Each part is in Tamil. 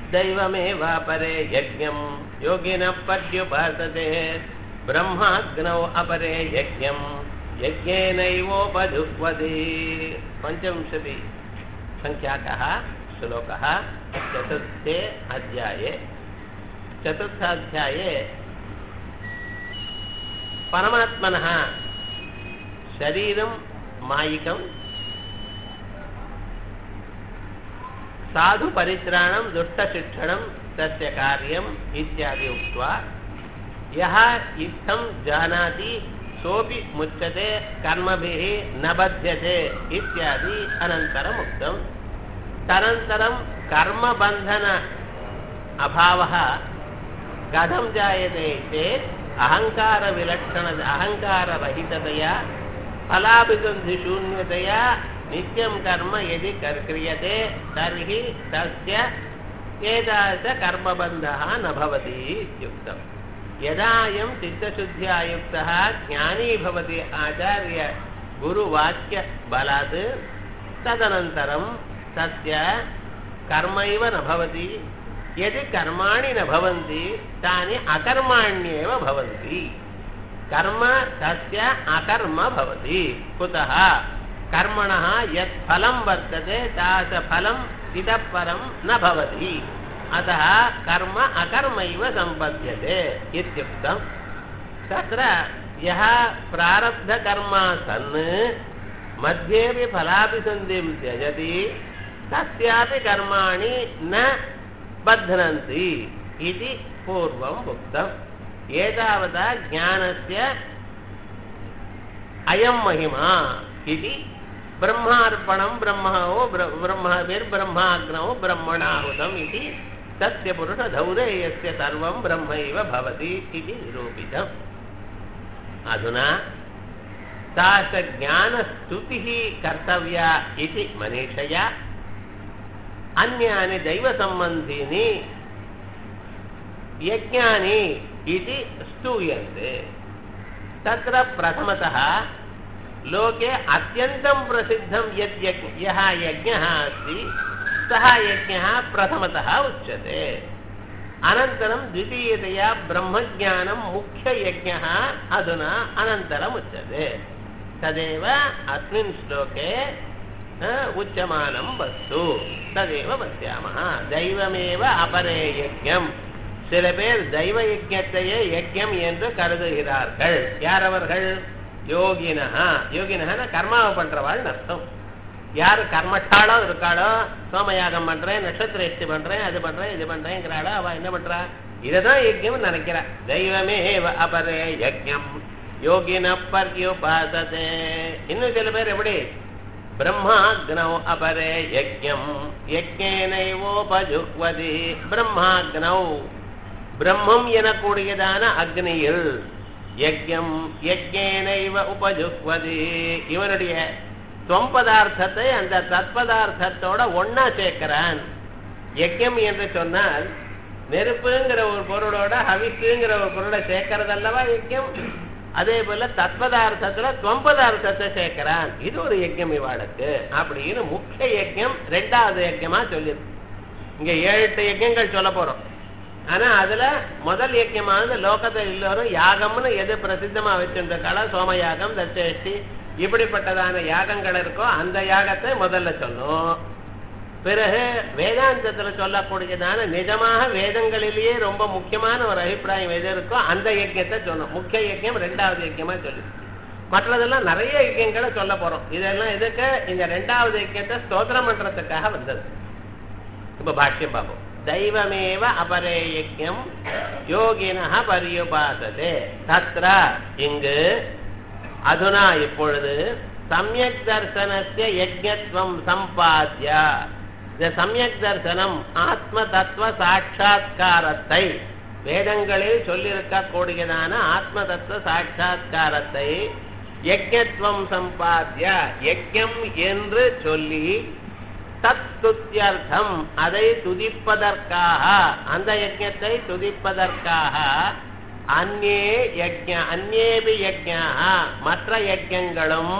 दैवमेवापरे यज्ञम् योगिनः पर्युपासते ब्रह्माग्नौ अपरे यज्ञम् यज्ञेनैवोपजुह्वति पञ्चविंशति सङ्ख्याकः श्लोकः चतुर्थे अध्याये चतुर्थाध्याये परमात्मनः शरीरं मायिकं साधुपरित्राणं दुष्टशिक्षणं तस्य कार्यम् इत्यादि उक्त्वा यः इत्थं जानाति सोऽपि मुच्यते कर्मभिः न बध्यते इत्यादि अनन्तरम् उक्तम् तदनन्तरं कर्मबन्धन अभावः कथं जायते चेत् अहङ्कारविलक्षण अहङ्काररहिततया फलाभिसन्धिशून्यतया नित्यं कर्म यदि कर् क्रियते तर्हि तस्य एतादृशकर्मबन्धः न भवति इत्युक्तम् यदा अयं चित्तशुद्ध्या युक्तः ज्ञानी भवति आचार्य गुरुवाक्यबलात् तदनन्तरं तस्य कर्मैव न भवति यदि कर्माणि न भवन्ति तानि अकर्माण्येव भवन्ति कर्म तस्य अकर्म भवति कुतः कर्मणः यत् फलं वर्तते तादृशफलम् इतः परं न भवति अतः कर्म अकर्मैव सम्पद्यते इत्युक्तं तत्र यः प्रारब्धकर्मा सन् मध्येपि फलाभिसन्धिं त्यजति तस्यापि कर्माणि न बध्नन्ति इति पूर्वम् उक्तम् एतावता ज्ञानस्य अयं महिमा इति ब्रह्मार्पणं ब्रह्मो ब्रह्मभिर्ब्रह्माग्नौ ब्रह्मणाहुतम् इति तस्य पुरुषधौरेयस्य सर्वं ब्रह्मैव भवति इति निरूपितम् अधुना तादृशज्ञानस्तुतिः कर्तव्या इति मनीषया अन्यानि दैवसम्बन्धीनि यज्ञानि इति स्तूयन्ते तत्र प्रथमतः लोके अत्यन्तं प्रसिद्धं यद् यः यज्ञः अस्ति सः यज्ञः प्रथमतः उच्यते अनन्तरं द्वितीयतया ब्रह्मज्ञानं मुख्ययज्ञः अधुना अनन्तरम् उच्यते तदेव अस्मिन् श्लोके உச்சமானம் வஸ்து ததேவ பசியாம தெய்வமேவ அபரே யஜ்யம் சில பேர் தெய்வ யஜ்யத்தையே யஜ்யம் என்று கருதுகிறார்கள் யார் அவர்கள் யோகினா யோகினா கர்மாவை பண்றவாள் அர்த்தம் யார் கர்மட்டாளோ இருக்காளோ சோமயாகம் பண்றேன் நட்சத்திர பண்றேன் அது பண்றேன் இது பண்றேங்கிறாளோ அவ என்ன பண்றா இதுதான் யஜ்யம் நினைக்கிறா தெய்வமே அபரே யஜ்யம் யோகின பர்யுபாசதே இன்னும் சில பேர் எப்படி பிரம்மாக்னௌ அபரே யஜ்யம் யஜ்ஞேனைவோபஜுக்வதி பிரம்மாக்னௌ பிரம்மம் எனக்கூடியதான அக்னியில் யஜ்யம் யஜ்ஞேனைவ உபஜுக்வதி இவனுடைய தொம்பதார்த்தத்தை அந்த தத்பதார்த்தத்தோட ஒன்னா சேர்க்கிறான் யஜ்யம் என்று சொன்னால் நெருப்புங்கிற ஒரு பொருளோட ஹவிஸுங்கிற ஒரு பொருளை சேர்க்கறதல்லவா யஜ்யம் அதே போல தத்பதார்த்தத்துல தொம்பதார்த்தத்தை சேர்க்கிறான் இது ஒரு யஜ்யம் இவாளுக்கு அப்படின்னு முக்கிய யஜ்யம் ரெண்டாவது யஜ்யமா சொல்லிருக்கு இங்க ஏழு எட்டு யஜ்யங்கள் சொல்ல போறோம் ஆனா அதுல முதல் யஜ்யமானது லோகத்தில் எல்லோரும் யாகம்னு எது பிரசித்தமா வச்சிருக்காளோ சோம யாகம் தச்சேஷ்டி இப்படிப்பட்டதான யாகங்கள் இருக்கோ அந்த யாகத்தை முதல்ல சொல்லும் பிறகு வேதாந்தத்துல சொல்லக்கூடியதான நிஜமாக வேதங்களிலேயே ரொம்ப முக்கியமான ஒரு அபிப்பிராயம் எது இருக்கோ அந்த யஜ்யத்தை சொன்னோம் முக்கிய யஜ்யம் ரெண்டாவது யஜ்யமா சொல்லி மற்றதெல்லாம் நிறைய யஜ்யங்களை சொல்ல போறோம் இதெல்லாம் எதுக்கு இந்த ரெண்டாவது யஜ்யத்தை ஸ்தோத்திரம் பண்றதுக்காக வந்தது இப்ப பாஷ்யம் பார்ப்போம் தெய்வமேவ அபரே யஜ்யம் யோகின பரியுபாசதே தத்ர இங்கு அதுனா இப்பொழுது சமயக் தர்சனஸ்ய யஜ்யத்துவம் சம்பாத்திய இந்த சமயக் தர்சனம் ஆத்ம தத்துவ சாட்சா்காரத்தை வேதங்களில் சொல்லியிருக்கக்கூடியதான ஆத்ம தத்துவ சாட்சா்காரத்தை யஜ்யத்துவம் சம்பாத்திய யஜ்யம் என்று சொல்லி தத்துத்தியர்த்தம் அதை துதிப்பதற்காக அந்த யஜ்யத்தை துதிப்பதற்காக அந்நே யஜ்ய அந்நேபி யஜ்யா மற்ற யஜ்யங்களும்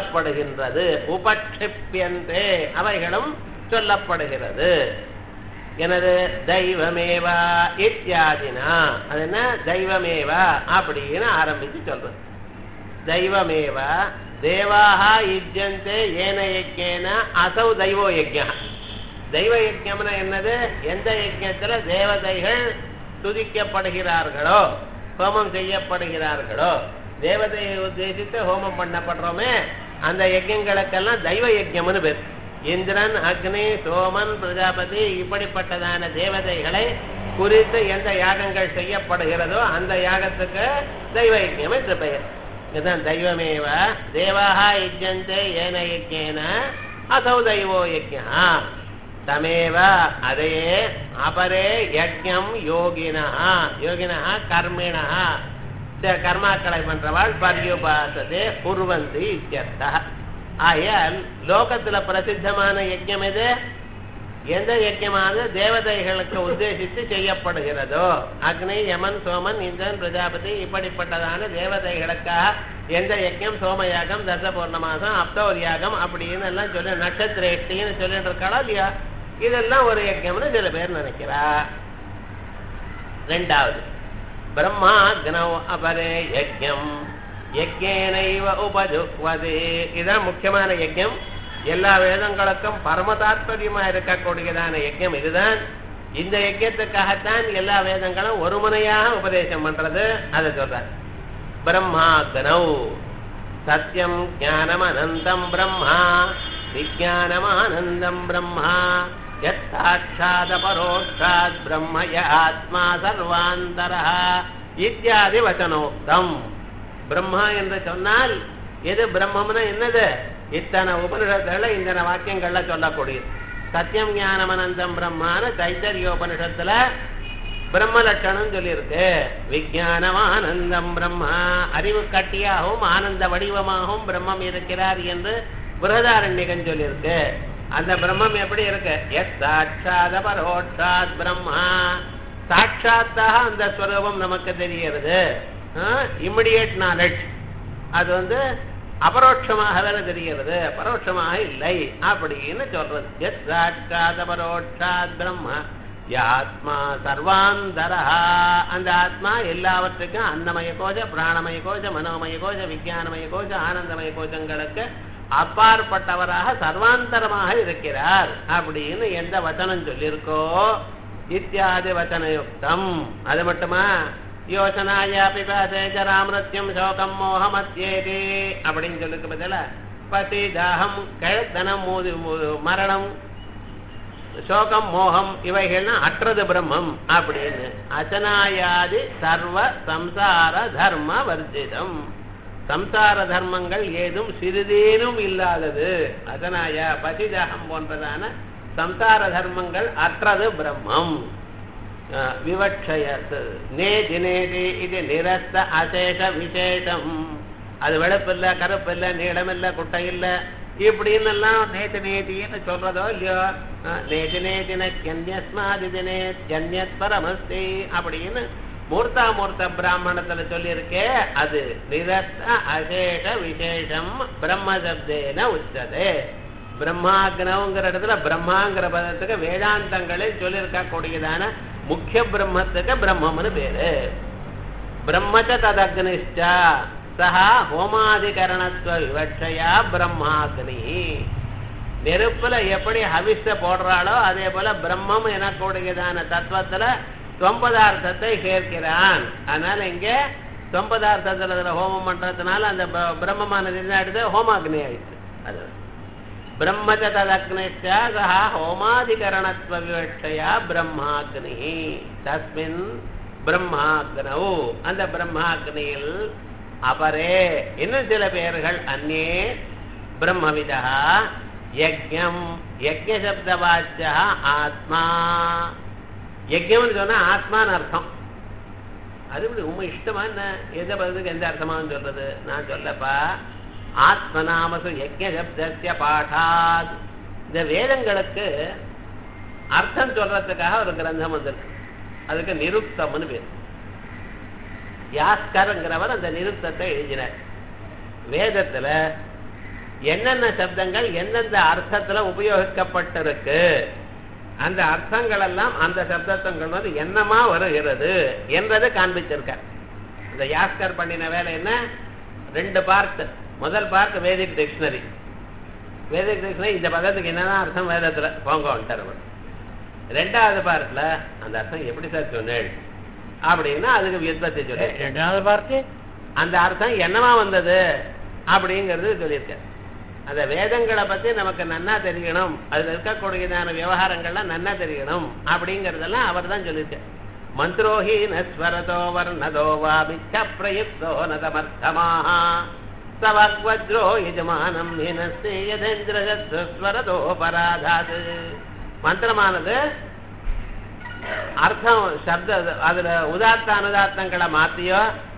சொல்லப்படுகின்றது உபக்ஷிப்பியந்தே அவைகளும் சொல்லப்படுகிறது எனது தெய்வமேவா இத்தியாதினா அது என்ன தெய்வமேவா அப்படின்னு ஆரம்பிச்சு சொல்றது தெய்வமேவா தேவாக யுஜ்யந்தே ஏன யஜ்யேன அசௌ தெய்வோ யஜ்யா தெய்வ யஜ்யம்னா என்னது எந்த யஜ்யத்துல தேவதைகள் துதிக்கப்படுகிறார்களோ ஹோமம் செய்யப்படுகிறார்களோ தேவதையை உத்தேசித்து ஹோமம் பண்ணப்படுறோமே அந்த யஜ்யங்களுக்கெல்லாம் தெய்வ யஜ்யம்னு பேர் இந்திரன் அக்னி சோமன் பிரஜாபதி இப்படிப்பட்டதான தேவதைகளை குறித்து எந்த யாகங்கள் செய்யப்படுகிறதோ அந்த யாகத்துக்கு தெய்வ யஜ்யம் என்று பெயர் இதுதான் தெய்வமேவ தேவாக யஜ்யந்தே ஏன யஜ்யேன அசௌ தெய்வோ யஜ்யா தமேவ அதையே அபரே யஜ்யம் யோகினா யோகினா கர்மிணா சில கர்மாக்களை பண்றவாள் பர்யுபாசதே குர்வந்தி இத்தியர்த்தா ஆகையால் லோகத்துல பிரசித்தமான யஜ்யம் எது எந்த யஜ்யமானது தேவதைகளுக்கு உத்தேசித்து செய்யப்படுகிறதோ அக்னி யமன் சோமன் இந்திரன் பிரஜாபதி இப்படிப்பட்டதான தேவதைகளுக்காக எந்த யஜ்யம் சோமயாகம் தச பௌர்ணமாசம் அப்தோர் யாகம் அப்படின்னு எல்லாம் சொல்லி நட்சத்திரேஷ்டின்னு சொல்லிட்டு இருக்காளா இல்லையா இதெல்லாம் ஒரு யஜ்யம்னு சில பேர் நினைக்கிறா ரெண்டாவது பிரம்மாக்னவ் அபரே யஜ்யம் யஜ்யேனைவ உபஜுக்வதே இதுதான் முக்கியமான யஜ்யம் எல்லா வேதங்களுக்கும் பரம தாத்பரியமா இருக்கக்கூடியதான யஜ்யம் இதுதான் இந்த யஜ்யத்துக்காகத்தான் எல்லா வேதங்களும் ஒரு முனையாக உபதேசம் பண்றது அதை சொல்றார் பிரம்மாக்னவ் சத்தியம் ஞானம் அனந்தம் பிரம்மா விஜானமானந்தம் பிரம்மா யத்தாட்சாத பரோட்சாத் பிரம்மய ஆத்மா சர்வாந்தர இத்தியாதி வச்சனோக்தம் பிரம்மா என்று சொன்னால் எது பிரம்மம்னா என்னது இத்தனை உபனிஷத்துல இந்த வாக்கியங்கள்ல சொல்லக்கூடியது சத்தியம் ஞானம் அனந்தம் பிரம்மான தைத்தரியோபனிஷத்துல பிரம்ம லட்சணம் சொல்லியிருக்கு விஜயானம் ஆனந்தம் பிரம்மா அறிவு கட்டியாகவும் ஆனந்த வடிவமாகவும் பிரம்மம் இருக்கிறார் என்று பிரதாரண்யகன் சொல்லியிருக்கு அந்த பிரம்மம் எப்படி இருக்கு எஸ் சாட்சாத பரோட்சாத் பிரம்மா சாட்சாத்தாக அந்த ஸ்வரூபம் நமக்கு தெரிகிறது இம்மிடியேட் நாலெட்ஜ் அது வந்து அபரோட்சமாக வேற தெரிகிறது பரோட்சமாக இல்லை அப்படின்னு சொல்றது எஸ் சாட்சாத பரோட்சாத் பிரம்மா ஆத்மா சர்வாந்தரா அந்த ஆத்மா எல்லாவற்றுக்கும் அன்னமய கோஜ பிராணமய கோஜ மனோமய கோஜ விஜயானமய கோஜ ஆனந்தமய கோஜங்களுக்கு அப்பாற்பட்டவராக சர்வாந்தரமாக இருக்கிறார் அப்படின்னு எந்த வச்சனம் சொல்லியிருக்கோ இத்தியாதி வச்சனயுக்தம் அது மட்டுமா யோசனாயா பிபாசேஜ ராமரத்யம் சோகம் மோகமத்யேதி அப்படின்னு சொல்லுக்கு பதில பசி தாகம் கழுத்தனம் மூது மரணம் சோகம் மோகம் இவைகள்னா அற்றது பிரம்மம் அப்படின்னு அச்சனாயாதி சர்வ சம்சார தர்ம வர்ஜிதம் சம்சார தர்மங்கள் ஏதும் சிறிதேனும் இல்லாதது அதனாய பதிதாகம் போன்றதான சம்சார தர்மங்கள் அற்றது பிரம்மம் விவட்சய நேதி நேதி இது நிரஸ்த அசேஷ விசேஷம் அது வெளுப்பில்ல கருப்பில்ல நீளமில்ல குட்டை இல்ல இப்படின்னு எல்லாம் நேத்து நேத்தின்னு சொல்றதோ இல்லையோ நேதி நேதின ஜன்யஸ்மாதி தினே ஜன்யத் பரமஸ்தி அப்படின்னு மூர்த்தா மூர்த்த பிராமணத்துல சொல்லியிருக்கே அது நிரஸ்த அசேஷ விசேஷம் பிரம்மசப்தேன உச்சதே பிரம்மாக்னவுங்கிற இடத்துல பிரம்மாங்கிற பதத்துக்கு வேதாந்தங்களில் சொல்லியிருக்க கூடியதான முக்கிய பிரம்மத்துக்கு பிரம்மம்னு பேரு பிரம்மச்ச ததக்னிஷ்டா சஹா ஹோமாதிகரணத்துவ விவட்சையா பிரம்மாக்னி நெருப்புல எப்படி ஹவிஷ போடுறாளோ அதே போல பிரம்மம் எனக்கூடியதான தத்துவத்துல தொம்பதார்த்தத்தை சேர்க்கிறான் அதனால இங்க தொம்பதார்த்தத்துல இதுல ஹோமம் பண்றதுனால அந்த பிரம்மமானது என்ன ஆயிடுது ஹோமாக்னி ஆயிடுச்சு அது பிரம்மச்ச ததக்னிஷ்டா சஹா ஹோமாதிகரணத்துவ விவட்சையா பிரம்மாக்னி தஸ்மின் பிரம்மாக்னௌ அந்த பிரம்மாக்னியில் அபரே இன்னும் சில பெயர்கள் அந்நே பிரம்மவிதா யஜ்யம் யஜ்ய சப்த வாச்சா ஆத்மா யஜ்யம்னு சொன்னா ஆத்மான்னு அர்த்தம் அது இப்படி உண்மை இஷ்டமா என்ன எந்த பதிலுக்கு எந்த அர்த்தமான்னு சொல்றது நான் சொல்லப்பா ஆத்மநாமசு யஜ்ய சப்தஸ்ய பாடாத் இந்த வேதங்களுக்கு அர்த்தம் சொல்றதுக்காக ஒரு கிரந்தம் வந்திருக்கு அதுக்கு நிருப்தம்னு பேர் யாஸ்கருங்கிறவர் அந்த நிருப்தத்தை எழுதினார் வேதத்துல என்னென்ன சப்தங்கள் எந்தெந்த அர்த்தத்துல உபயோகிக்கப்பட்டிருக்கு அந்த அர்த்தங்கள் எல்லாம் அந்த சப்தத்தங்கள் வந்து என்னமா வருகிறது என்றதை காண்பிச்சிருக்கார் இந்த யாஸ்கர் பண்ணின வேலை என்ன ரெண்டு பார்ட் முதல் part Vedic dictionary Vedic dictionary இந்த பதத்துக்கு என்னதான் அர்த்தம் வேதத்துல போங்க வந்துட்டார் அவர். ரெண்டாவது பார்ட்ல அந்த அர்த்தம் எப்படி சார் சொன்னேள் அப்படின்னா அதுக்கு வியுற்பத்தி சொல்லி ரெண்டாவது பார்த்து அந்த அர்த்தம் என்னவா வந்தது அப்படிங்கிறது சொல்லியிருக்கார் அந்த வேதங்களை பத்தி நமக்கு நன்னா தெரியணும் அதுல இருக்கக்கூடியதான விவகாரங்கள்லாம் நன்னா தெரியணும் அப்படிங்கறதெல்லாம் அவர் தான் சொல்லியிருக்கார் மந்த்ரோஹி நஸ்வரதோ வர்ணதோ வா மிச்ச பிரயுக்தோ நதமர்த்தமாக சவக்வஜ்ரோ யஜமானம் ஹினஸ்தே யதேந்திரஜஸ்வரதோ பராதாது மந்திரமானது அர்த்தம் சப்த அதுல உதாத்த அனுதாத்தங்களை மாத்தியோ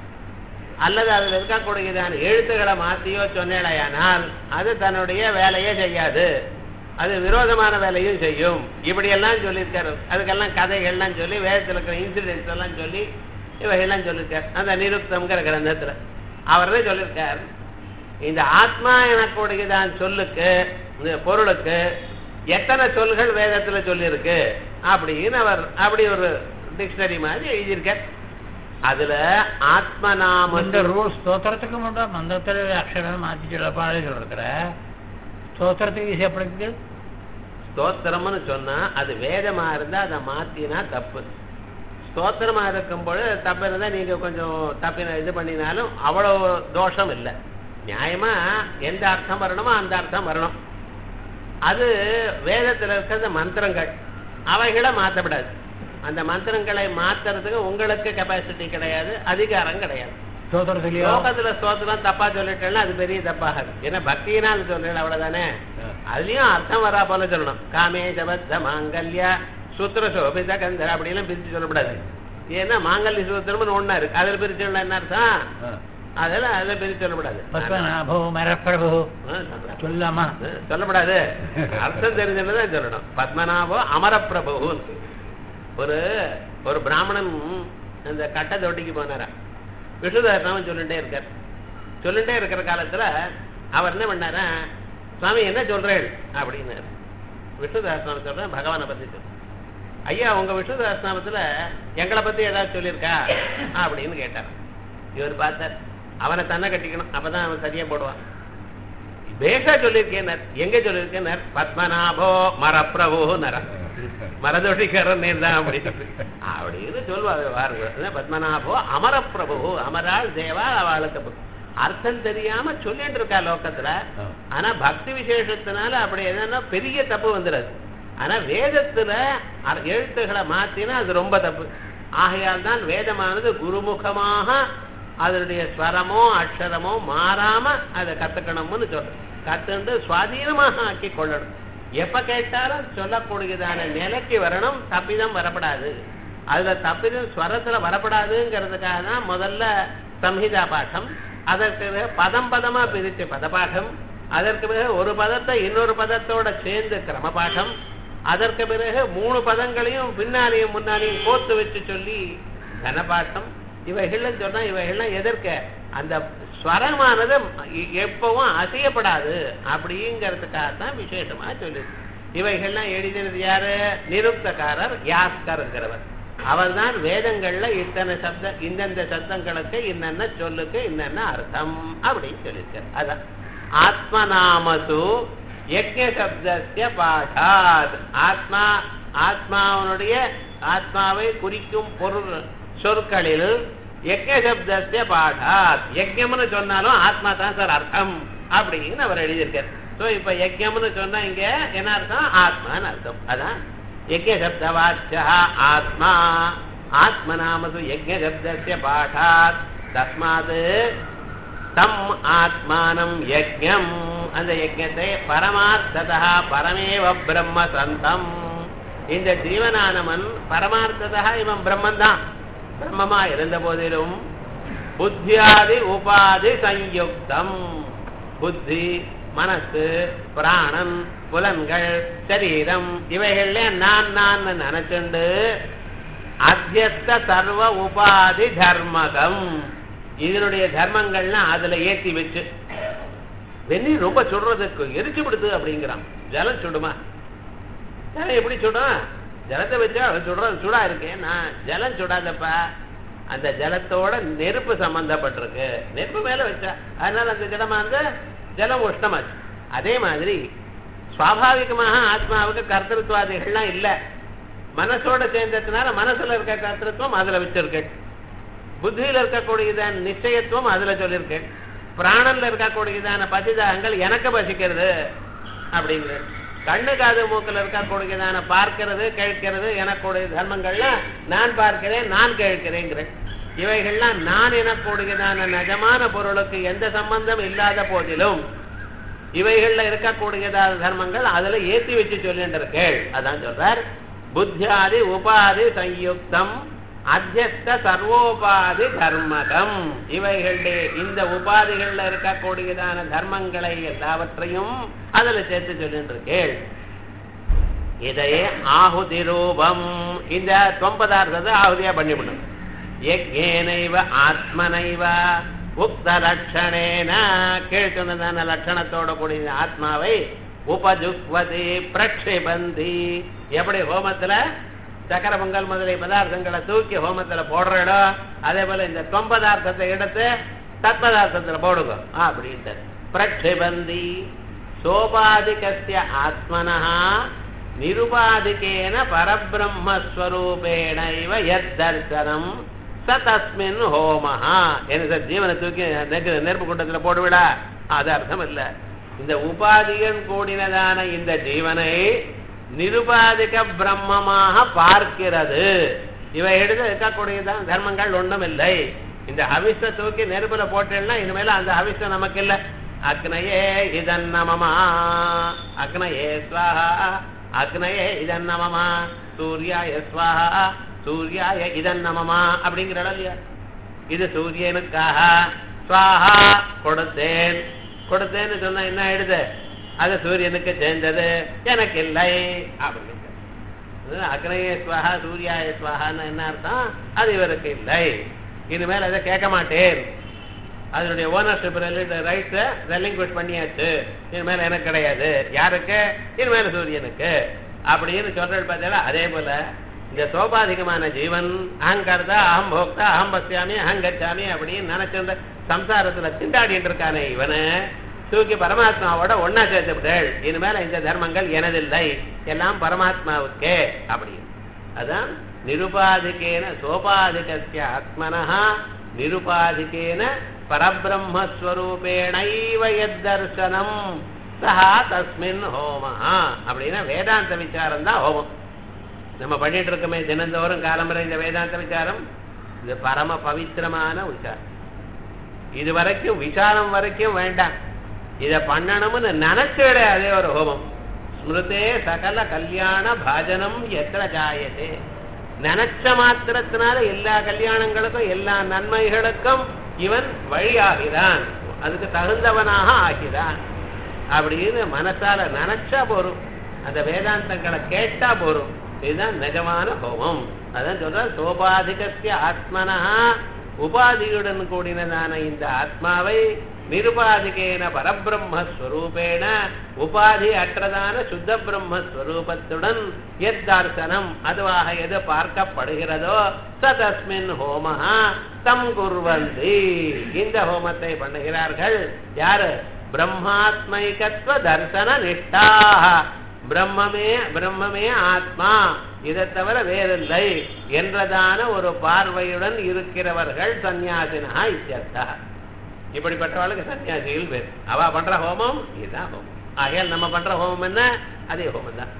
அல்லது அதுல இருக்கக்கூடியதான எழுத்துக்களை மாத்தியோ சொன்னேடையானால் அது தன்னுடைய வேலையே செய்யாது அது விரோதமான வேலையும் செய்யும் இப்படியெல்லாம் சொல்லியிருக்காரு அதுக்கெல்லாம் கதைகள்லாம் சொல்லி வேதத்தில் இருக்கிற இன்சிடென்ட்ஸ் எல்லாம் சொல்லி இவைகள்லாம் சொல்லியிருக்காரு அந்த நிருப்தம்ங்கிற கிரந்தத்துல அவரே சொல்லியிருக்கார் இந்த ஆத்மா எனக்கூடியதான் சொல்லுக்கு இந்த பொருளுக்கு எத்தனை சொல்கள் வேதத்துல சொல்லியிருக்கு அப்படின்னு அவர் அப்படி ஒரு டிக்ஷனரி மாதிரி எழுதியிருக்கார் அதுல ஆத்மநாம இந்த ரூல் ஸ்தோத்திரத்துக்கு முன்னா மந்திரத்தில் அக்ஷரம் மாற்றி சொல்லப்பாடு சொல்லிருக்கிற ஸ்தோத்திரத்துக்கு இது எப்படி இருக்குது ஸ்தோத்திரம்னு சொன்னா அது வேதமா இருந்தா அதை மாத்தினா தப்பு ஸ்தோத்திரமா இருக்கும்போது தப்பு இருந்தா நீங்க கொஞ்சம் தப்பின இது பண்ணினாலும் அவ்வளவு தோஷம் இல்லை நியாயமா எந்த அர்த்தம் வரணுமோ அந்த அர்த்தம் வரணும் அது வேதத்துல இருக்கிற மந்திரங்கள் அவைகளை மாற்றப்படாது அந்த மந்திரங்களை மாத்துறதுக்கு உங்களுக்கு கெப்பாசிட்டி கிடையாது அதிகாரம் கிடையாது ஸ்தோத்திரத்துலையோ லோகத்துல ஸ்தோத்திரம் தப்பா சொல்லிட்டேன்னா அது பெரிய தப்பாகாது ஏன்னா பக்தியினால் சொல்றேன் அவ்வளவுதானே அதுலயும் அர்த்தம் வரா போல சொல்லணும் காமே ஜபத்த மாங்கல்யா சூத்திர சோபித கந்தர் அப்படிலாம் பிரிச்சு சொல்லக்கூடாது ஏன்னா மாங்கல்ய சூத்திரம்னு ஒண்ணா இருக்கு அதுல பிரிச்சு சொன்னா என்ன அர்த்தம் அதெல்லாம் அதில் பிரிச்சு சொல்லக்கூடாது பத்மநாபோ மரப்பிரபு ஆ, சொல்றேன். சொல்லாமா ஆ, சொல்லக்கூடாது அர்த்தம் தெரிஞ்சதான் சொல்லணும் பத்மநாபோ அமரப்பிரபு ஒரு ஒரு பிராமணன் இந்த கட்ட தொட்டிக்கு போனாரா விஷ்ணுதாரணம் சொல்லிட்டே இருக்கார் சொல்லிட்டே இருக்கிற காலத்துல அவர் என்ன பண்ணாரா சுவாமி என்ன சொல்றேன் அப்படின்னாரு விஷ்ணுதாசனம் சொல்றேன் பகவானை பத்தி சொல்றேன் ஐயா உங்க விஷ்ணுதாசனாமத்துல எங்களை பத்தி ஏதாவது சொல்லியிருக்கா அப்படின்னு கேட்டார் இவர் பார்த்தார் அவனை தன்னை கட்டிக்கணும் அப்பதான் அவன் சரியா போடுவான் பேஷா சொல்லியிருக்கேன் எங்க சொல்லியிருக்கேன் பத்மநாபோ மரப்பிரபு நர மரதோஷிக்காரன் நேர் தான் அப்படின்னு அப்படின்னு சொல்லுவாங்க பாருங்க அதான் பத்மநாபோ அமரப்பிரபு அமராள் தேவா அவளுக்கு பு- அர்த்தம் தெரியாம சொல்லிட்டு இருக்கா லோகத்துல ஆனா பக்தி விசேஷத்தினால அப்படி என்னன்னா பெரிய தப்பு வந்துடாது ஆனா வேதத்துல அர்- எழுத்துக்களை மாத்தினா அது ரொம்ப தப்பு ஆகையால் தான் வேதமானது குருமுகமாக அதனுடைய ஸ்வரமோ அக்ஷரமோ மாறாம அதை கத்துக்கணும்னு சொல்றேன் கத்துண்டு சுவாதீனமாக ஆக்கி கொள்ளணும் எப்ப கேட்டாலும் சொல்லக்கூடியதான நிலைக்கு வரணும் தப்பிதம் வரப்படாது அதுல தப்பிதம் ஸ்வரத்துல வரப்படாதுங்கிறதுக்காக தான் முதல்ல சம்ஹிதா பாடம் அதற்கு பிறகு பதம் பதமா பிரிச்சு பதபாடம் அதற்கு பிறகு ஒரு பதத்தை இன்னொரு பதத்தோட சேர்ந்து கிரமபாடம் அதற்கு பிறகு மூணு பதங்களையும் பின்னாலையும் முன்னாலையும் கோர்த்து வச்சு சொல்லி கனபாட்டம் இவைகள்லாம் சொன்னா இவைகள்லாம் எதற்க அந்த ஸ்வரமானது எ- எப்பவும் அசையப்படாது அப்படிங்கிறதுக்காக தான் விசேஷமா சொல்லி இவைகள்லாம் எழுதினது யாரு நிருப்தக்காரர் யாஸ்கருங்கிறவர் அவர்தான் வேதங்கள்ல இத்தனை சப்த இந்தந்த சப்தங்களுக்கு இன்னென்ன சொல்லுக்கு இன்னென்ன அர்த்தம் அப்படின்னு சொல்லியிருக்கார் அதான் ஆத்மநாமசு யஜ்ஞ சப்தஸ்ய பாடாத் ஆத்மா ஆத்மாவனுடைய ஆத்மாவை குறிக்கும் பொருள் சொற்களில் யஜ்ஞ சப்தஸ்ய பாடாத் யஜ்ஞம்னு சொன்னாலும் ஆத்மா தான் சார் அர்த்தம் அப்படின்னு அவர் எழுதியிருக்கார் ஸோ இப்ப யஜ்ஞம்னு சொன்னா இங்க என்ன அர்த்தம் ஆத்மான்னு அர்த்தம் அதான் யஜ்ஞ சப்தவாச்ச ஆத்மா ஆத்மநாமசு யஜ்ஞ சப்தஸ்ய பாடாத் தஸ்மாத் தம் ஆத்மானம் யஜ்ஞம் அந்த யஜ்ஞத்தை பரமார்த்ததா பரமேவ பிரம்ம சந்தம் இந்த ஜீவனானவன் பரமார்த்ததா இவன் பிரம்மன் தான் பிரம்மமா இருந்த போதிலும் புத்தியாதி உபாதி சயுக்தம் புத்தி மனசு பிராணன் புலன்கள் சரீரம் இவைகள்ல நான் நான் நினைச்சுண்டு அத்தியஸ்த சர்வ உபாதி தர்மகம் இதனுடைய தர்மங்கள்லாம் அதுல ஏத்தி வச்சு வெந்நீர் ரொம்ப சுடுறதுக்கு எரிச்சு விடுது அப்படிங்கிறான் ஜலம் சுடுமா ஜலம் எப்படி சுடும் ஜலத்தை வச்சா சுடுறது சூடா இருக்கு நான் ஜலம் சுடாதப்பா அந்த ஜலத்தோட நெருப்பு சம்பந்தப்பட்டிருக்கு நெருப்பு மேல வச்சா அதனால அந்த ஜலமா வந்து ஜலம் உஷ்ணமாச்சு அதே மாதிரி சுவாபாவிகமாக ஆத்மாவுக்கு கர்த்தத்துவாதிகள்லாம் இல்லை மனசோட சேர்ந்ததுனால மனசுல இருக்க கர்த்தத்துவம் அதுல வச்சிருக்கு புத்தியில இருக்கக்கூடியதான நிச்சயத்துவம் அதுல சொல்லியிருக்கு பிராணன்ல இருக்கக்கூடியதான பசிதாகங்கள் எனக்கு பசிக்கிறது அப்படிங்கிறது கண்ணு காது மூக்கில் இருக்கக்கூடியதான பார்க்கிறது கேட்கிறது எனக்குடைய தர்மங்கள்லாம் நான் பார்க்கிறேன் நான் கேட்கிறேங்கிறேன் இவைகள்லாம் நான் எனக்கூடியதான நிஜமான பொருளுக்கு எந்த சம்பந்தம் இல்லாத போதிலும் இவைகள்ல இருக்கக்கூடியதான தர்மங்கள் அதுல ஏத்தி வச்சு சொல்லிட்டு இருக்கேள் அதான் சொல்றார் புத்தியாதி உபாதி சயுக்தம் அத்தியஸ்த சர்வோபாதி தர்மகம் இவைகளுடைய இந்த உபாதிகள்ல இருக்கக்கூடியதான தர்மங்களை எல்லாவற்றையும் அதுல சேர்த்து சொல்லிட்டு இருக்கேள் இதையே ஆகுதி ரூபம் இந்த தொம்பதார்த்தத்தை ஆகுதியா பண்ணிவிடும் யஜ்ஞேனைவ ஆத்மனைவ உக்த லட்சணேன கீழ் சொன்னதான லட்சணத்தோட கூடிய ஆத்மாவை உபஜுக்வதி பிரக்ஷிபந்தி எப்படி ஹோமத்துல சக்கர பொங்கல் முதலிய பதார்த்தங்களை தூக்கி ஹோமத்துல போடுறடோ அதே போல இந்த தொம்பதார்த்தத்தை எடுத்து தத்பதார்த்தத்துல போடுங்க அப்படின்ட்டு பிரக்ஷிபந்தி சோபாதிகஸ்ய ஆத்மனஹா நிருபாதிகேன பரபிரம்மஸ்வரூபேண இவ எத்தர்சனம் ச தஸ்மின் ஹோமஹா என்ன சார் ஜீவனை தூக்கி நெருப்பு நெருப்பு கூட்டத்தில் போடுவிடா அது அர்த்தம் இல்ல இந்த உபாதிகன் கூடினதான இந்த ஜீவனை நிருபாதிக பிரம்மமாக பார்க்கிறது இவை எடுத்து இருக்கக்கூடியதான் தர்மங்கள் ஒன்றும் இல்லை இந்த ஹவிஷ தூக்கி நெருப்புல போட்டேன்னா இனிமேல அந்த ஹவிஷ நமக்கு இல்லை அக்னயே இதன் நமமா அக்னயே ஸ்வாஹா அக்னயே இதன் நமமா சூர்யாய ஸ்வாஹா சூர்யாய இதன் நமமா அப்படிங்கிற இடம் இல்லையா இது சூரியனுக்காக ஸ்வாஹா கொடுத்தேன் கொடுத்தேன்னு சொன்னா என்ன ஆயிடுது அது சூரியனுக்கு சேர்ந்தது எனக்கு இல்லை அப்படின்னு அக்னயே ஸ்வாஹா சூர்யாய ஸ்வாஹான்னு என்ன அர்த்தம் அது இவருக்கு இல்லை இனிமேல் அதை கேட்க மாட்டேன் அதனுடைய ஓனர்ஷிப் ரைட்ஸை ரெலிங்குவேட் பண்ணியாச்சு இனிமேல் எனக்கு கிடையாது யாருக்கு இனிமேல் சூரியனுக்கு அப்படின்னு சொல்றது பார்த்தா அதே போல இந்த சோபாதிகமான ஜீவன் அகங்கர்தா அகம் போக்தா அகம் பசியாமி அகம் கச்சாமி அப்படின்னு நினைச்சிருந்த சம்சாரத்துல திண்டாடிட்டு இருக்கானே இவனு தூக்கி பரமாத்மாவோட ஒன்னா சேர்த்துவிட்டாள் இனிமேல இந்த தர்மங்கள் எனதில்லை எல்லாம் பரமாத்மாவுக்கே அப்படின்னு அதான் நிருபாதிகேன சோபாதிகஸ்ய ஆத்மனஹா நிருபாதிகேன பரபிரம்மஸ்வரூபேணைவ எத்தர்சனம் சஹா தஸ்மின் ஹோமஹா அப்படின்னா வேதாந்த விசாரம் தான் ஹோமம் நம்ம பண்ணிட்டு இருக்கோமே தினந்தோறும் காலம்பரை இந்த வேதாந்த விசாரம் இது பரம பவித்திரமான விசாரம் இது வரைக்கும் விசாரம் வரைக்கும் வேண்டாம் இதை பண்ணணும்னு நினைச்சிட அதே ஒரு ஹோமம் ஸ்மிருதே சகல கல்யாண பாஜனம் எத்திர ஜாயதே நினைச்ச மாத்திரத்தினால எல்லா கல்யாணங்களுக்கும் எல்லா நன்மைகளுக்கும் இவன் வழியாகிறான் அதுக்கு தகுந்தவனாக ஆகிறான் அப்படின்னு மனசால நினைச்சா போரும் அந்த வேதாந்தங்களை கேட்டா போரும் இதுதான் நிஜமான ஹோமம் அதான் சொல்ற சோபாதிகசிய ஆத்மனா உபாதியுடன் கூடினதான இந்த ஆத்மாவை நிருபாதிகேன பரபிரம்மஸ்வரூபேண உபாதி அற்றதான சுத்த பிரம்மஸ்வரூபத்துடன் எத் தர்சனம் அதுவாக எது பார்க்கப்படுகிறதோ சதஸ்மின் ஹோமஹா தம் குர்வந்தி இந்த ஹோமத்தை பண்ணுகிறார்கள் யாரு பிரம்மாத்மைகத்வ தர்சன நிஷ்டாக பிரம்மமே பிரம்மமே ஆத்மா இதை தவிர வேறில்லை என்றதான ஒரு பார்வையுடன் இருக்கிறவர்கள் சன்னியாசினா இத்தியர்த்தா இப்படிப்பட்டவளுக்கு சன்னியாசிகள் பேர் அவ பண்ற ஹோமம் இதுதான் ஹோமம் ஆகையால் நம்ம பண்ற ஹோமம் என்ன அதே ஹோமம் தான்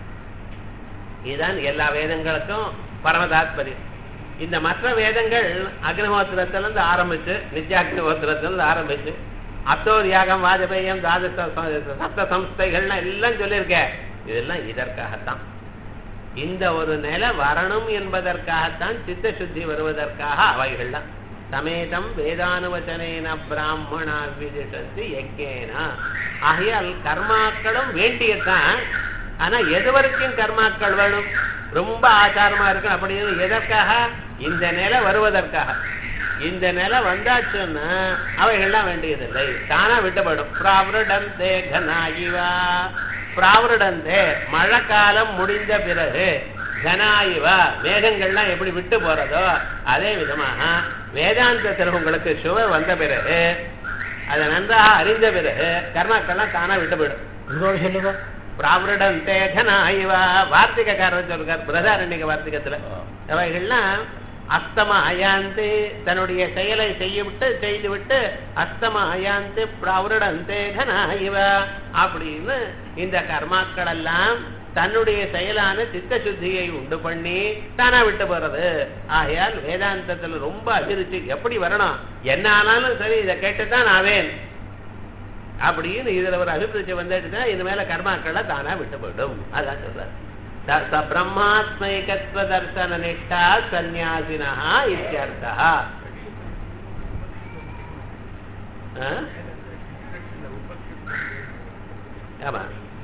இதுதான் எல்லா வேதங்களுக்கும் பரம தாத்பரியம் இந்த மற்ற வேதங்கள் அக்னிஹோத்திரத்திலிருந்து ஆரம்பிச்சு நித்யாக்னிஹோத்திரத்திலிருந்து ஆரம்பிச்சு அத்தோர் யாகம் வாஜபேயம் தாத சப்த சம்ஸ்தைகள்லாம் எல்லாம் சொல்லியிருக்கேன் இதெல்லாம் இதற்காகத்தான் இந்த ஒரு நிலை வரணும் என்பதற்காகத்தான் சித்த சுத்தி வருவதற்காக அவைகள்லாம் சமேதம் வேதானுவச்சனேன பிராமணா விதிஷந்தி யக்கேனா ஆகையால் கர்மாக்களும் வேண்டியதுதான் ஆனா எது வரைக்கும் கர்மாக்கள் வேணும் ரொம்ப ஆச்சாரமா இருக்கணும் அப்படின்னு எதற்காக இந்த நிலை வருவதற்காக இந்த நிலை வந்தாச்சுன்னா அவைகள்லாம் வேண்டியதில்லை தானா விட்டுப்படும் பிராவிரடம் தேகனாயிவா பிராவருடந்தே மழை காலம் முடிந்த பிறகு கனாயிவ மேகங்கள்லாம் எப்படி விட்டு போறதோ அதே விதமாக வேதாந்தத்தில் உங்களுக்கு சுவர் வந்த பிறகு அதை நன்றாக அறிந்த பிறகு கர்மாக்கள்லாம் தானா விட்டு போயிடும் இதோடு சொல்லுங்க பிராவருடந்தே கனாயிவா வார்த்திகக்காரர் சொல்றார் பிரதாரண்யக வார்த்திகத்துல அவைகள்லாம் அஸ்தம அயாந்து தன்னுடைய செயலை செய்யவிட்டு செய்துவிட்டு அஸ்தம அயாந்து பிரவருடந்தே கனாயிவ அப்படின்னு இந்த கர்மாக்கள் எல்லாம் தன்னுடைய செயலான சித்த சுத்தியை உண்டு பண்ணி தானா விட்டு போறது ஆகையால் வேதாந்தத்துல ரொம்ப அபிருச்சி எப்படி வரணும் என்ன ஆனாலும் சரி இதை கேட்டுத்தான் ஆவேன் அப்படின்னு இதுல ஒரு அபிருச்சி வந்துட்டுனா இது மேல கர்மாக்களை தானா விட்டு போயிடும் அதான் சொல்றாரு த- ச பிரம்மாத்மைகத்வ தர்சன நிஷ்டா சந்நியாசினா இத்தியர்த்தா ஆ? ஆமா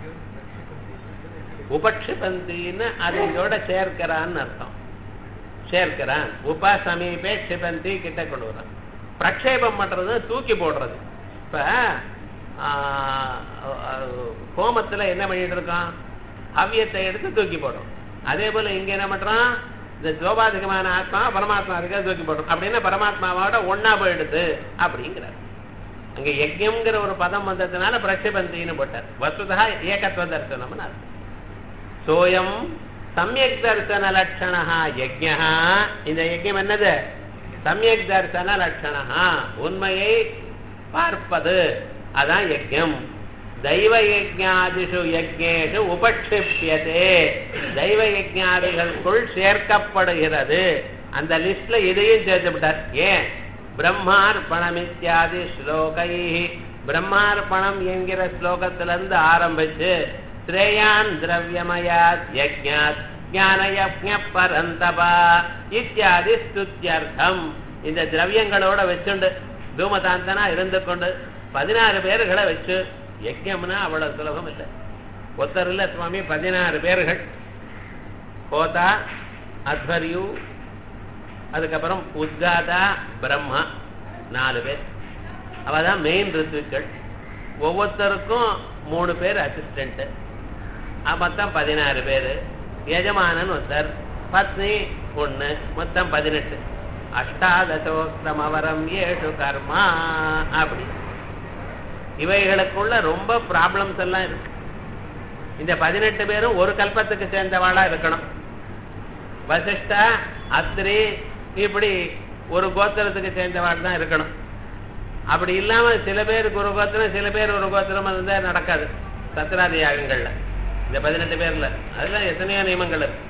உபக்ஷிபந்தின்னு அது இதோட சேர்க்கிறான்னு அர்த்தம் சேர்க்கிறான் உப சமீபே க்ஷிபந்தி கிட்ட கொண்டு வரான் பிரக்ஷேபம் பண்றது தூக்கி போடுறது இப்ப ஆ, ஆ, ஹோமத்துல என்ன பண்ணிட்டு இருக்கான் ஹவ்யத்தை எடுத்து தூக்கி போடுறோம் அதே போல இங்க என்ன பண்றான் இந்த ஜோபாதிகமான ஆத்மா பரமாத்மா இருக்க தூக்கி போடுறோம் அப்படின்னா பரமாத்மாவோட ஒன்னா போயிடுது அப்படிங்கிறார் அங்க யஜ்யம்ங்கிற ஒரு பதம் வந்ததுனால பிரக்ஷபந்தின்னு போட்டார் வசுதா ஏகத்துவ தர்சனம்னு அர்த்தம் சோயம் சமயக் தர்சன லட்சணா யஜ்யா இந்த யஜ்யம் என்னது சமயக் தர்சன லட்சணா உண்மையை பார்ப்பது அதான் யஜ்யம் தெய்வ யஜ்ஞாதிஷு யஜ்ஞேஷு உபக்ஷிப்பியதே தெய்வ யஜ்ஞாதிகளுக்குள் சேர்க்கப்படுகிறது அந்த லிஸ்ட்ல இதையும் சேர்த்து விட்டார் ஏன் பிரம்மார்ப்பணம் இத்தியாதி ஸ்லோகை பிரம்மார்ப்பணம் என்கிற ஸ்லோகத்திலிருந்து ஆரம்பிச்சு ஸ்ரேயான் திரவியமயாத் யஜ்ஞாத் ஞானயஜ்ஞ பரந்தபா இத்தியாதி ஸ்துத்யர்த்தம் இந்த திரவியங்களோட வச்சுண்டு தூமதாந்தனா இருந்து கொண்டு பதினாறு பேர்களை வச்சு யஜ்ஞம்னா அவ்வளவு சுலபம் இல்லை ஒருத்தர் இல்ல சுவாமி பதினாறு பேர்கள் கோதா அத்வர்யு அதுக்கப்புறம் உத்காதா பிரம்மா நாலு பேர் அவ தான் மெயின் ரித்துக்கள் ஒவ்வொருத்தருக்கும் மூணு பேர் அசிஸ்டண்ட் மொத்தம் பதினாறு பேர் எஜமானன் ஒருத்தர் பத்னி ஒண்ணு மொத்தம் பதினெட்டு அஷ்டாதசோக்தமவரம் ஏழு கர்மா அப்படி இவைகளுக்குள்ள ரொம்ப ப்ராப்ளம்ஸ் எல்லாம் இருக்கு இந்த பதினெட்டு பேரும் ஒரு கல்பத்துக்கு சேர்ந்தவாளா இருக்கணும் வசிஷ்டா அத்ரி இப்படி ஒரு கோத்திரத்துக்கு சேர்ந்தவாள் தான் இருக்கணும் அப்படி இல்லாம சில பேருக்கு ஒரு கோத்திரம் சில பேர் ஒரு கோத்திரம் இருந்தா நடக்காது சத்ராதி யாகங்கள்ல இந்த பதினெட்டு பேர்ல அதெல்லாம் எத்தனையோ நியமங்கள் இருக்கு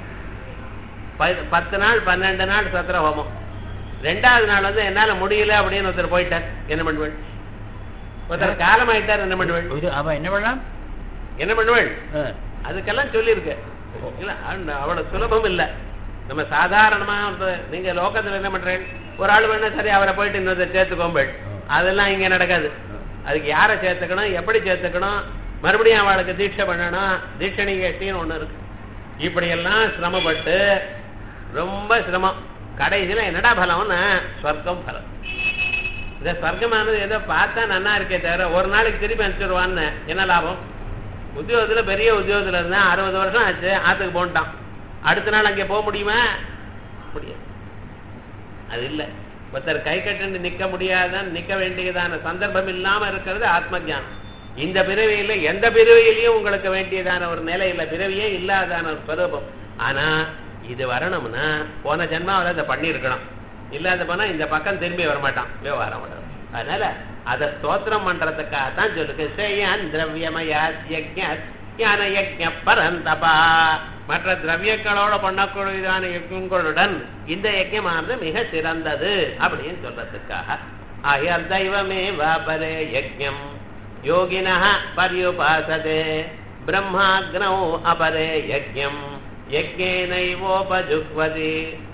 ப- பத்து நாள் பன்னெண்டு நாள் சத்திர ஹோமம் ரெண்டாவது நாள் வந்து என்னால முடியல அப்படின்னு ஒருத்தர் போயிட்டார் என்ன பண்ணுவேன் ஒருத்தர் காலம் ஆயிட்டார் என்ன பண்ணுவேன் இது அவன் என்ன பண்ணலாம் என்ன பண்ணுவேன் ஆ. அதுக்கெல்லாம் சொல்லியிருக்கு இல்ல அந்த அவ்வளவு சுலபம் இல்ல நம்ம சாதாரணமா இப்ப நீங்க லோகத்துல என்ன பண்றேன் ஒரு ஆள் வேணா சரி அவரை போயிட்டு இன்னொருத்தர் சேர்த்துக்கோம்பேள் அதெல்லாம் இங்க நடக்காது அதுக்கு யாரை சேர்த்துக்கணும் எப்படி சேர்த்துக்கணும் மறுபடியும் அவளுக்கு தீட்சை பண்ணணும் தீட்சணி கேஷ்டின்னு ஒண்ணு இருக்கு இப்படி எல்லாம் சிரமப்பட்டு ரொம்ப சிரமம் கடைசியில என்னடா பலம்னா ஸ்வர்க்கம் பலம் இந்த ஸ்வர்க்கமானது ஏதோ பார்த்தா நன்னா இருக்கே தவிர ஒரு நாளைக்கு திருப்பி அனுப்பிச்சிடுவான்னு என்ன லாபம் உத்தியோகத்துல பெரிய உத்தியோகத்துல இருந்தேன் அறுபது வருஷம் ஆச்சு ஆத்துக்கு போன்ட்டான் அடுத்த நாள் அங்கே போக முடியுமா முடியாது அது இல்ல ஒருத்தர் கை கட்டு நிக்க முடியாதான் நிக்க வேண்டியதான சந்தர்ப்பம் இல்லாம இருக்கிறது ஆத்ம ஞானம் இந்த பிறவியில எந்த பிறவியிலையும் உங்களுக்கு வேண்டியதான ஒரு நிலை இல்ல பிறவியே இல்லாதான ஒரு ஸ்வரூபம் ஆனா இது வரணும்னா போன ஜென்மாவில் அதை பண்ணியிருக்கணும் இல்லாத போனா இந்த பக்கம் திரும்பி வரமாட்டான் விவகாரம் பண்றது அதனால அதை ஸ்தோத்திரம் பண்றதுக்காகத்தான் சொல்லுக்கு செய்யான் திரவியமயா ஞான யஜ்ஞ பரந்தபா மற்ற திரவியங்களோட பண்ணக்கூடியதான யஜ்ஞங்களுடன் இந்த யஜ்ஞமானது மிக சிறந்தது அப்படின்னு சொல்றதுக்காக ஆகியால் தெய்வமே வாபரே யஜ்ஞம் யோகினா பரியுபாசதே பிரம்மாக்னௌ அபரே யஜ்ஞம் யஜ்ஞேனைவோபஜுக்வதி